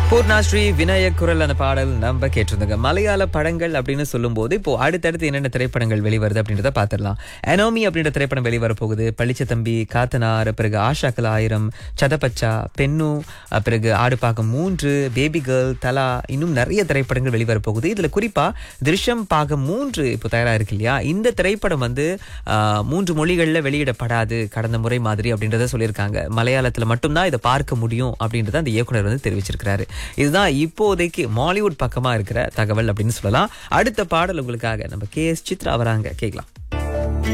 பூர்ணா ஸ்ரீ விநாயக் குரல் அந்த பாடல் நம்ம கேட்டிருந்தோங்க மலையாள படங்கள் அப்படின்னு சொல்லும்போது இப்போ அடுத்தடுத்து என்னென்ன திரைப்படங்கள் வெளிவருது அப்படின்றத பார்த்துடலாம் அனோமி அப்படின்ற திரைப்படம் வெளிவர போகுது பளிச்ச தம்பி காத்தனார் பிறகு ஆஷாக்கல் ஆயிரம் சதப்பச்சா பெண்ணு அஹ் பிறகு ஆடு பாகம் மூன்று பேபி கேர்ள் தலா இன்னும் நிறைய திரைப்படங்கள் வெளிவர போகுது இதுல குறிப்பா திருஷம் பாகம் மூன்று இப்போ தயாரா இருக்கு இல்லையா இந்த திரைப்படம் வந்து ஆஹ், மூன்று மொழிகள்ல வெளியிடப்படாது கடந்த முறை மாதிரி அப்படின்றத சொல்லியிருக்காங்க மலையாளத்துல மட்டும்தான் இதை பார்க்க முடியும் அப்படின்றத அந்த இயக்குனர் வந்து தெரிவிச்சிருக்கிறாரு இதுதான் இப்போதைக்கு மாலிவுட் பக்கமா இருக்கிற தகவல் அப்படின்னு சொல்லலாம் அடுத்த பாடல் உங்களுக்காக நம்ம கே எஸ் சித்ரா வராங்க கேட்கலாம்